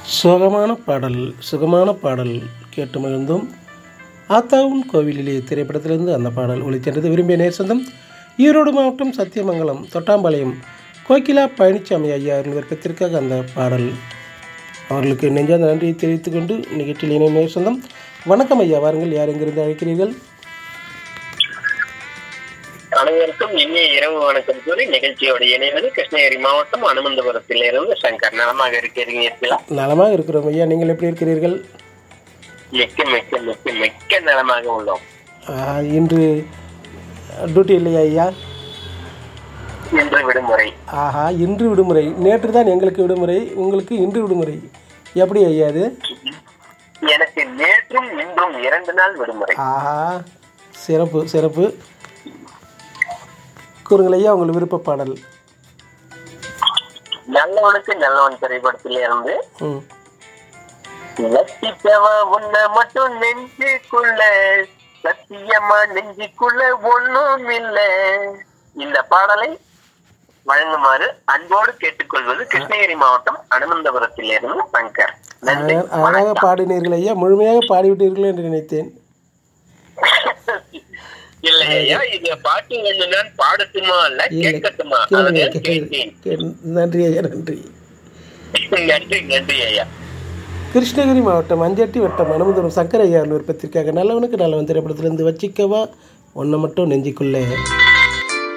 சுகமான பாடல் சுகமான பாடல் கேட்டு மகிழ்ந்தோம் ஆத்தாவும் கோவிலிலே திரைப்படத்திலிருந்து அந்த பாடல் ஒளிச்சென்றது விரும்பிய நேர் சொந்தம் ஈரோடு மாவட்டம் சத்தியமங்கலம் தொட்டாம்பாளையம் கோகிலா பழனிசாமி ஐயா அவர்கள் விருப்பத்திற்காக அந்த பாடல் அவர்களுக்கு நெஞ்சார்ந்த நன்றியை தெரிவித்துக் கொண்டு நிகழ்ச்சியில் இணைய நேர் சொந்தம் வணக்கம் ஐயா வாருங்கள் யார் எங்கிருந்து அழைக்கிறீர்கள் அனைவருக்கும் இனிய இரவு வணக்கம் கூறி நிகழ்ச்சியோடு இணைவது கிருஷ்ணகிரி மாவட்டம் அனுமந்தபுரத்தில் இருந்து சங்கர் நலமாக இருக்கிறீர்களா நலமாக இருக்கிறோம் ஐயா நீங்கள் எப்படி இருக்கிறீர்கள் மிக்க மிக்க மிக்க மிக்க நலமாக உள்ளோம் ஆ, இன்று டியூட்டி இல்லையா ஐயா இன்று விடுமுறை ஆஹா இன்று விடுமுறை நேற்று தான் எங்களுக்கு விடுமுறை உங்களுக்கு இன்று விடுமுறை எப்படி ஐயா அது எனக்கு நேற்றும் இன்றும் இரண்டு நாள் விடுமுறை ஆஹா சிறப்பு சிறப்பு கூறுங்கள் ஐயா உங்கள் விருப்ப பாடல் நல்லவனுக்கு நல்லவன் திரைப்படத்தில் இருந்து ம் லட்சித்தவ உன்னை மட்டும் நெஞ்சுக்குள்ள சத்தியமா நெஞ்சுக்குள்ள ஒண்ணும் இல்ல இந்த பாடலை வழங்குமாறு அன்போடு கேட்டுக்கொள்வது கிருஷ்ணகிரி மாவட்டம் அனுமந்தபுரத்தில் இருந்து சங்கர் நன்றி அழகா- அழகாக பாடினீர்கள் ஐயா முழுமையாக பாடிவிட்டீர்கள் என்று நினைத்தேன் இல்லை ஐயா இது பாட்டு ஒண்ணு நான் பாடட்டுமா இல்ல இல்லை கேட்கட்டுமா கேளுங்க அதான் கேட்டேன் கேளுங்க. நன்றி ஐயா நன்றி நன்றி நன்றி ஐயா கிருஷ்ணகிரி மாவட்டம் அஞ்சட்டி வட்டம் அனுமந்தபுரம் சங்கர ஐயா விருப்பத்திற்காக நல்லவனுக்கு நல்லவன் திரைப்படத்திலிருந்து வச்சிக்கவா ஒன்றை மட்டும் நெஞ்சிக்குள்ளே